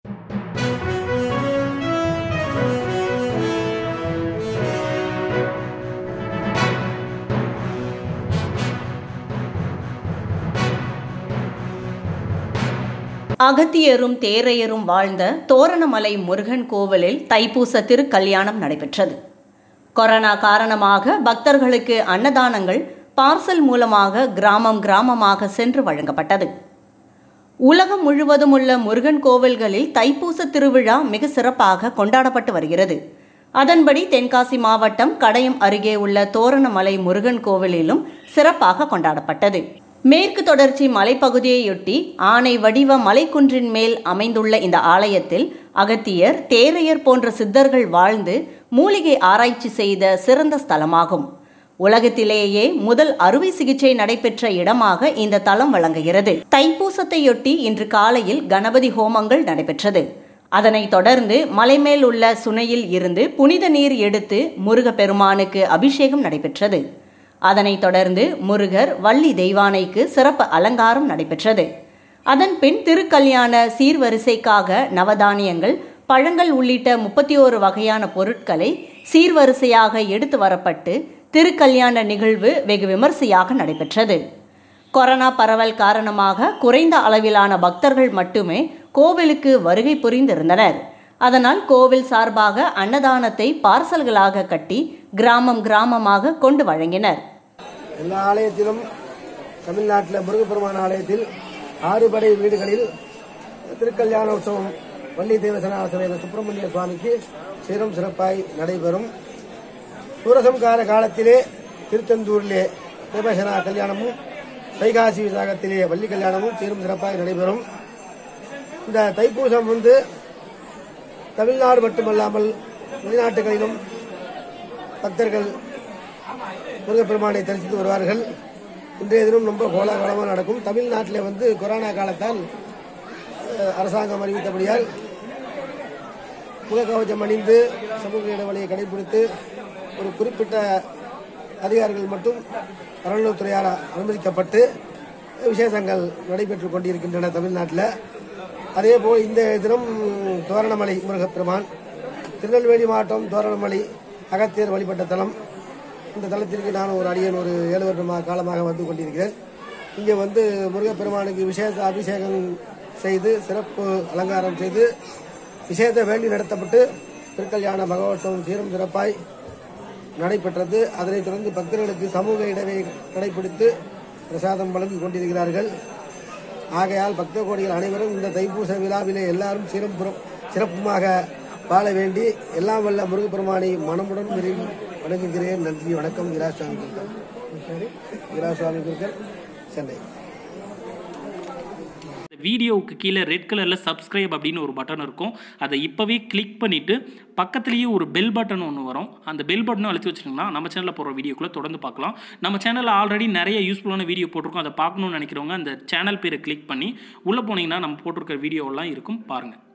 அகத்தியரும் தேரையரும் வாழ்ந்த தோரணமலை முருகன் கோவிலில் தைப்பூச திருக்கல்யாணம் நடைபெற்றது கொரோனா காரணமாக பக்தர்களுக்கு அன்னதானங்கள் பார்சல் மூலமாக கிராமம் கிராமமாக சென்று வழங்கப்பட்டது உலகம் முழுவதும் உள்ள முருகன் கோவில்களில் தைப்பூச திருவிழா மிக சிறப்பாக கொண்டாடப்பட்டு வருகிறது அதன்படி தென்காசி மாவட்டம் கடையம் அருகே உள்ள தோரணமலை முருகன் கோவிலிலும் சிறப்பாக கொண்டாடப்பட்டது மேற்கு தொடர்ச்சி மலைப்பகுதியையொட்டி ஆனை வடிவ மலைக்குன்றின் மேல் அமைந்துள்ள இந்த ஆலயத்தில் அகத்தியர் தேரையர் போன்ற சித்தர்கள் வாழ்ந்து மூலிகை ஆராய்ச்சி செய்த சிறந்த ஸ்தலமாகும் உலகத்திலேயே முதல் அறுவை சிகிச்சை நடைபெற்ற இடமாக இந்த தலம் வழங்குகிறது தைப்பூசத்தையொட்டி இன்று காலையில் கணபதி ஹோமங்கள் நடைபெற்றது அதனைத் தொடர்ந்து மலைமேல் உள்ள சுனையில் இருந்து புனித நீர் எடுத்து முருகப்பெருமானுக்கு அபிஷேகம் நடைபெற்றது அதனைத் தொடர்ந்து முருகர் வள்ளி தெய்வானைக்கு சிறப்பு அலங்காரம் நடைபெற்றது அதன் பின் திருக்கல்யாண சீர்வரிசைக்காக நவதானியங்கள் பழங்கள் உள்ளிட்ட முப்பத்தி ஓரு வகையான பொருட்களை சீர்வரிசையாக எடுத்து வரப்பட்டு திருக்கல்யாண நிகழ்வு வெகு விமர்சையாக நடைபெற்றது கொரோனா பரவல் காரணமாக குறைந்த அளவிலான பக்தர்கள் மட்டுமே கோவிலுக்கு வருகை புரிந்திருந்தனர் அதனால் கோவில் சார்பாக அன்னதானத்தை பார்சல்களாக கட்டி கிராமம் கிராமமாக கொண்டு வழங்கினர் எல்லா ஆலயத்திலும் தமிழ்நாட்டில் முருகப்பெருமான ஆலயத்தில் ஆறு படை வீடுகளில் திருக்கல்யாண உற்சவம் வள்ளி தேவசன ஆசிரியர் சுப்பிரமணிய சுவாமிக்கு சீரும் சிறப்பாய் நடைபெறும் சூரசம்கார காலத்திலே திருச்செந்தூரிலே தேவசனா கல்யாணமும் வைகாசி விசாகத்திலே வள்ளி கல்யாணமும் சீரும் சிறப்பாய் நடைபெறும் இந்த தைப்பூசம் வந்து தமிழ்நாடு மட்டுமல்லாமல் வெளிநாட்டுகளிலும் பக்தர்கள் முருகப்பெருமானை தரிசித்து வருவார்கள் இன்றைய தினம் ரொம்ப கோலாகலமாக நடக்கும் தமிழ்நாட்டில் வந்து கொரோனா காலத்தால் அஹ், அரசாங்கம் அறிவித்தபடியால் முகக்கவச்சம் அணிந்து சமூக இடைவெளியை கடைபிடித்து ஒரு குறிப்பிட்ட அதிகாரிகள் மட்டும் அறநிலைத்துறையால் அனுமதிக்கப்பட்டு விசேஷங்கள் நடைபெற்றுக் கொண்டிருக்கின்றன தமிழ்நாட்டில் அதேபோல் இந்த தினம் தோரணமலை முருகப்பெருமான் திருநெல்வேலி மாவட்டம் தோரணமலை அகத்தியர் வழிபட்ட தலம் இந்த தலத்திற்கு நான் ஒரு அடியன் ஒரு ஏழு வருடமாக காலமாக வந்து கொண்டிருக்கிறேன் இங்கே வந்து முருகப்பெருமானுக்கு விசேஷ அபிஷேகம் செய்து சிறப்பு அலங்காரம் செய்து விசேஷ வேண்டி நடத்தப்பட்டு திருக்கல்யாண பகவத்தம் சீரும் சிறப்பாய் நடைபெற்றது அதனைத் தொடர்ந்து பக்தர்களுக்கு சமூக இடைவெளி கடைபிடித்து பிரசாதம் வழங்கி கொண்டிருக்கிறார்கள் ஆகையால் பக்த கோடிகள் அனைவரும் இந்த தைப்பூச விழாவிலே எல்லாரும் சிறப்புறம் சிறப்புமாக வாழ வேண்டி எல்லாம் வல்ல முருகப்பெருமானை மனமுடன் விரும்பி வணங்குகிறேன் நன்றி வணக்கம் வீராசுவாமி குருக்கள் வீராசுவாமி குருக்கள் சென்னை இந்த வீடியோவுக்கு கீழே ரெட் கலரில் சப்ஸ்கிரைப் அப்படின்னு ஒரு பட்டன் இருக்கும் அதை இப்போவே கிளிக் பண்ணிவிட்டு பக்கத்துலேயே ஒரு பெல் பட்டன் ஒன்று வரும் அந்த பெல் பட்டனும் அழுத்தி வச்சிட்டிங்கன்னா நம்ம சேனலில் போகிற வீடியோக்குள்ளே தொடர்ந்து பார்க்கலாம் நம்ம சேனலில் ஆல்ரெடி நிறைய யூஸ்ஃபுல்லான வீடியோ போட்டிருக்கோம் அதை பார்க்கணும்னு நினைக்கிறவங்க அந்த சேனல் பேரை கிளிக் பண்ணி உள்ளே போனீங்கன்னா நம்ம போட்டிருக்க வீடியோவெல்லாம் இருக்கும் பாருங்கள்